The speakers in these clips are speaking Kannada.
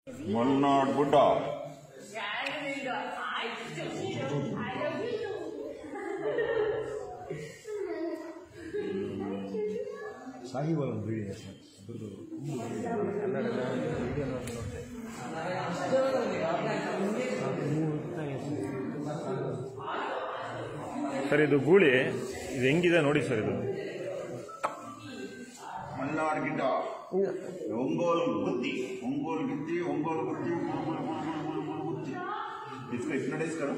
ಮಲ್ನಾಡ್ ಗುಡ್ಡ ಸಾಹಿವಾಲ್ ಒಂದು ವಿಡಿಯೋ ಸರ್ ಅದ್ರದ್ದು ಕನ್ನಡದ ವಿಡಿಯೋ ನೋಡಿದೆ ಸರ್ ಇದು ಗೂಳಿ ಇದು ಹೆಂಗಿದೆ ನೋಡಿ ಸರ್ ಇದು ಮಲ್ನಾಡ್ ಗಿಡ್ಡ ಒಂಗೋಲ್ ಬುತ್ತಿ ಒಂಗೋಲ್ ಗಿತ್ತಿ ಒಂಗೋಲ್ ಬುತ್ತಿ ಬುತ್ತಿ इसको हिप्नोटाइज करो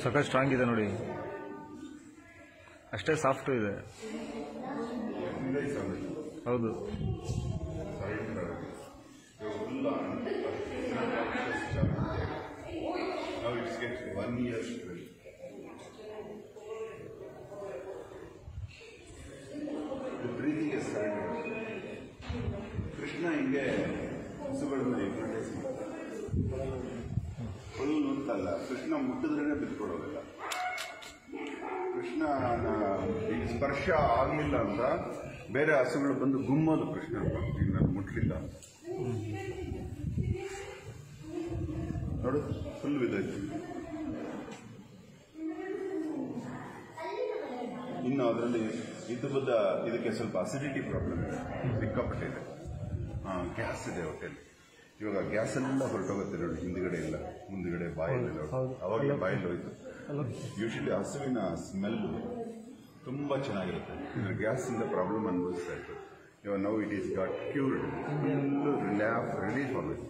ಸಖತ್ ಸ್ಟ್ರಾಂಗ್ ಇದೆ ನೋಡಿ ಅಷ್ಟೇ ಸಾಫ್ಟ್ ಇದೆ ಹೌದು Now it's get one year straight. The breathing is surrendered. Krishna ಹಿಂಗೆ ಹಸುಗಳನ್ನ hypnotize ಮಾಡ್ತಾರೆ ಹುಲ್ಲು ಅಂತಲ್ಲ ಕೃಷ್ಣ ಮುಟ್ಟಿದ್ರೇನೆ ಬಿದ್ಕೊಡೋದಿಲ್ಲ ಕೃಷ್ಣ ಈಗ ಸ್ಪರ್ಶ ಆಗಲಿಲ್ಲ ಅಂತ ಬೇರೆ ಹಸುಗಳು ಬಂದು ಗುಮ್ಮೋದು ಕೃಷ್ಣ ಈಗ ನಾನು ಮುಟ್ಲಿಲ್ಲ ಅಂತ ನೋಡು ಫುಲ್ ಬಿದ್ದೈತೆ ಇನ್ನು ಅದರಲ್ಲಿ ಇದು ಬದ್ದ ಇದಕ್ಕೆ ಸ್ವಲ್ಪ ಅಸಿಡಿಟಿ ಪ್ರಾಬ್ಲಮ್ ಇದೆ ಸಿಕ್ಕಾಪಟ್ಟೆ ಇದೆ ಗ್ಯಾಸ್ ಇದೆ ಹೊಟ್ಟೆಲಿ ಇವಾಗ ಗ್ಯಾಸ್ ಎಲ್ಲ ಹೊರಟೋಗುತ್ತೆ ನೋಡಿ ಹಿಂದ್ಗಡೆ ಇಲ್ಲ ಮುಂದ್ಗಡೆ ಬಾಯಲ್ಲಿ ಅವಾಗಲೇ ಬಾಯಲ್ಲಿ ಹೋಯ್ತು ಯೂಶಲಿ ಹಸುವಿನ ಸ್ಮೆಲ್ ತುಂಬಾ ಚೆನ್ನಾಗಿರುತ್ತೆ ಇದ್ರ ಗ್ಯಾಸ್ ಇಂದ ಪ್ರಾಬ್ಲಮ್ ಅನುಭವಿಸ್ತಾ ಇತ್ತು ಇವಾಗ now it is got cured full relief relief ಆಗುತ್ತೆ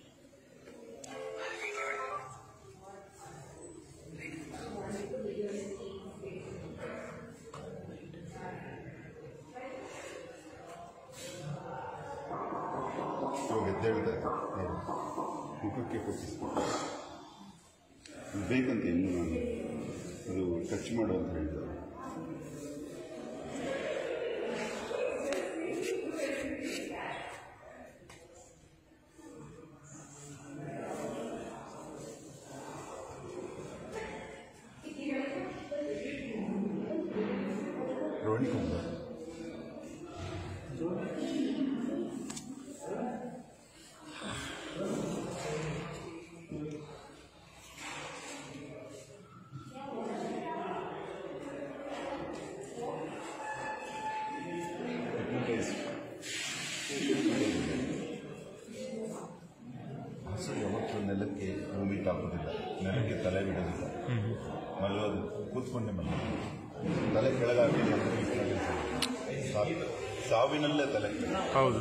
ಇವಾಗ ಎದ್ದೇಳ್ತಾ ಇತ್ತು ನೋಡು. ಮುಖಕ್ಕೆ ಕೂತಿಸ್ಕೊಂಡು ಇದು ಬೇಕಂತ ಇನ್ನು ನಾನು ಅದು ಟಚ್ ಮಾಡು ಅಂತ ಹೇಳಿದ್ರು ರೋಹಿಣಿ ಕುಮಾರ್ ಹಸು ಯಾವತ್ತೂ ನೆಲಕ್ಕೆ ಭೂಮಿ ತಾಕೋದಿಲ್ಲ ನೆಲಕ್ಕೆ ತಲೆ ಬಿಡೋದಿಲ್ಲ ಮಲಗೋದು ಕೂತ್ಕೊಂಡೆ ಮಲಗೋದು ತಲೆ ಕೆಳಗಾಗಿ ಸಾವಿನಲ್ಲೇ ತಲೆ ಕೆಳಗೆ ಹೌದು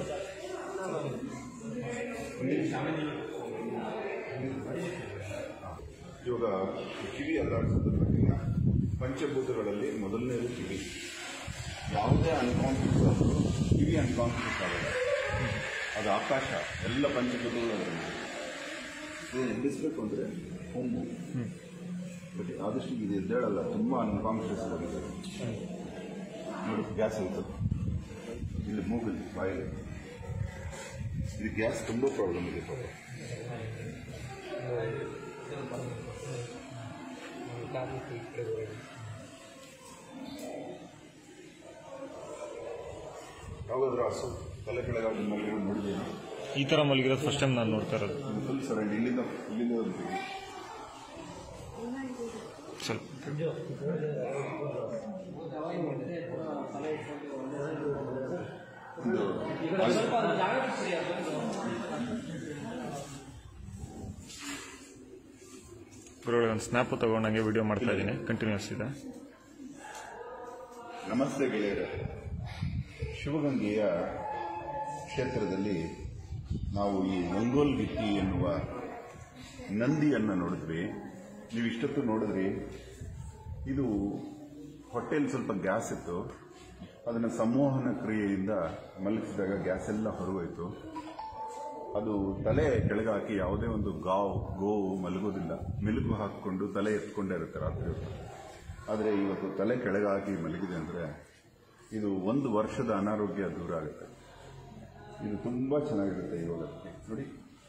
ಇವಾಗ ಕಿವಿ ಅಲ್ಲಾಡಿಸೋದ್ರ ಬಗ್ಗೆ ಪಂಚಭೂತಗಳಲ್ಲಿ ಮೊದಲನೇದು ಕಿವಿ ಯಾವುದೇ ಅನ್ಕಾನ್ಷಿಯಸ್ ಆದರೂ ಕಿವಿ ಅನ್ಕಾನ್ಷಿಯಸ್ ಆಗಲ್ಲ ಅದು ಆಕಾಶ ಎಲ್ಲ ಪಂಚಭೂತಗಳು ಅದರಲ್ಲಿ ಇದು ಎಬ್ಬಿಸ್ಬೇಕು ಅಂದರೆ ಹೊಮ್ಮು ಬಟ್ ಆದಷ್ಟು ಇದು ಎದ್ದೇಳಲ್ಲ ತುಂಬ ಅನ್ಕಾನ್ಷಿಯಸ್ ಆಗಿದೆ ನೋಡಿ ಗ್ಯಾಸ್ ಆಯ್ತು ಇಲ್ಲಿ ಮೂಗಲ್ಲಿ ಬಾಯಲ್ಲಿ ಇದು ಗ್ಯಾಸ್ ತುಂಬ ಪ್ರಾಬ್ಲಮ್ ಇದೆ ಪಾಪ ಯಾವಾಗಾದ್ರೂ ಹಸು ತಲೆ ಕೆಳಗಾಗಿ ಮಲಗಿ ನೋಡಿದ್ದೀನಿ ಈ ತರ ಮಲಗಿರೋದು ಫಸ್ಟ್ ಟೈಮ್ ನಾನು ನೋಡ್ತಾ ಇರೋದು ಫುಲ್ ಸರೌಂಡ್ ಇಲ್ಲಿಂದ ಇಲ್ಲಿಂದ ಒಂದು ಸ್ವಲ್ಪ ಒಂದು ಗುರುಗಳಿಗೆ ಒಂದು ಸ್ನ್ಯಾಪ್ ತಗೊಂಡು ಹಂಗೆ ವಿಡಿಯೋ ಮಾಡ್ತಾ ಇದ್ದೀನಿ ಕಂಟಿನ್ಯೂಸ್ ಇದೆ ನಮಸ್ತೆ ಗೆಳೆಯರೆ ಶಿವಗಂಗೆಯ ಕ್ಷೇತ್ರದಲ್ಲಿ ನಾವು ಈ ಮಂಗೋಲ್ ಗಿತ್ತಿ ಎನ್ನುವ ನಂದಿಯನ್ನು ನೋಡಿದ್ವಿ ನೀವು ಇಷ್ಟೊತ್ತು ನೋಡಿದ್ರಿ ಇದು ಹೊಟ್ಟೆಯಲ್ಲಿ ಸ್ವಲ್ಪ ಗ್ಯಾಸ್ ಇತ್ತು ಅದನ್ನು ಸಂಮೋಹನ ಕ್ರಿಯೆಯಿಂದ ಮಲಗಿಸಿದಾಗ ಗ್ಯಾಸ್ ಎಲ್ಲ ಹೊರಗೋಯ್ತು ಅದು ತಲೆ ಕೆಳಗೆ ಹಾಕಿ ಯಾವುದೇ ಒಂದು ಗಾವ್ ಗೋವು ಮಲಗೋದಿಲ್ಲ ಮೆಲುಕು ಹಾಕಿಕೊಂಡು ತಲೆ ಎತ್ಕೊಂಡೇ ಇರುತ್ತೆ ರಾತ್ರಿ ಹೊತ್ತು ಆದರೆ ಇವತ್ತು ತಲೆ ಕೆಳಗೆ ಹಾಕಿ ಮಲಗಿದೆ ಅಂದರೆ ಇದು ಒಂದು ವರ್ಷದ ಅನಾರೋಗ್ಯ ದೂರ ಆಗುತ್ತೆ ಇದು ತುಂಬ ಚೆನ್ನಾಗಿರುತ್ತೆ ಯೋಗಕ್ಕೆ ನೋಡಿ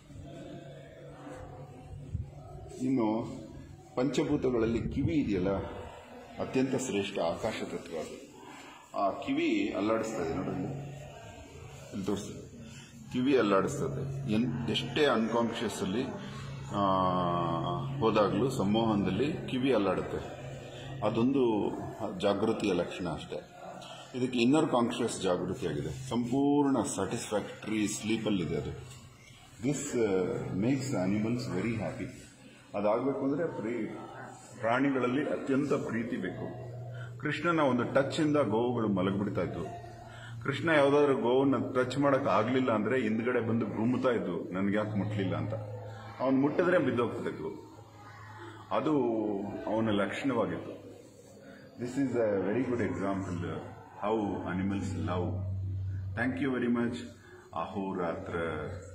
ಇನ್ನು ಪಂಚಭೂತಗಳಲ್ಲಿ ಕಿವಿ ಇದೆಯಲ್ಲ ಅತ್ಯಂತ ಶ್ರೇಷ್ಠ ಆಕಾಶ ತತ್ವ ಅದು ಆ ಕಿವಿ ಅಲ್ಲಾಡಿಸ್ತದೆ ನೋಡಿ ಇಲ್ಲಿ. ಇಲ್ಲಿ ತೋರಿಸಿ ಕಿವಿ ಅಲ್ಲಾಡಿಸ್ತದೆ ಎನ್ ಎಷ್ಟೇ ಅನ್ಕಾನ್ಷಿಯಸ್ ಅಲ್ಲಿ ಆ, ಹೋದಾಗಲೂ ಸಂಮೋಹನದಲ್ಲಿ ಕಿವಿ ಅಲ್ಲಾಡುತ್ತೆ ಅದೊಂದು ಜಾಗೃತಿಯ ಲಕ್ಷಣ ಅಷ್ಟೇ ಇದಕ್ಕೆ ಇನ್ನರ್ ಕಾನ್ಷಿಯಸ್ ಜಾಗೃತಿಯಾಗಿದೆ ಸಂಪೂರ್ಣ ಸ್ಯಾಟಿಸ್ಫ್ಯಾಕ್ಟರಿ ಸ್ಲೀಪಲ್ಲಿದೆ ಅದು this makes animals very happy ಅದಾಗಬೇಕು ಅಂದರೆ ಪ್ರೀ ಪ್ರಾಣಿಗಳಲ್ಲಿ ಅತ್ಯಂತ ಪ್ರೀತಿ ಬೇಕು ಕೃಷ್ಣನ ಒಂದು ಟಚ್ ಇಂದ ಗೋವುಗಳು ಮಲಗಿಬಿಡ್ತಾ ಇದ್ವು ಕೃಷ್ಣ ಯಾವ್ದಾದ್ರು ಗೋವನ್ನ ಟಚ್ ಮಾಡಕ್ ಆಗ್ಲಿಲ್ಲ ಅಂದ್ರೆ ಹಿಂದ್ಗಡೆ ಬಂದು ಗುಮ್ಮುತ್ತಾ ಇದ್ವು ನನ್ಗೆ ಯಾಕೆ ಮುಟ್ಲಿಲ್ಲ ಅಂತ ಅವನ್ ಮುಟ್ಟಿದ್ರೆ ಬಿದ್ದೋಗ್ತದೆ ಗೋ ಅದು ಅವನ ಲಕ್ಷಣವಾಗಿತ್ತು this is a very good example how animals love thank you very much Ahoratra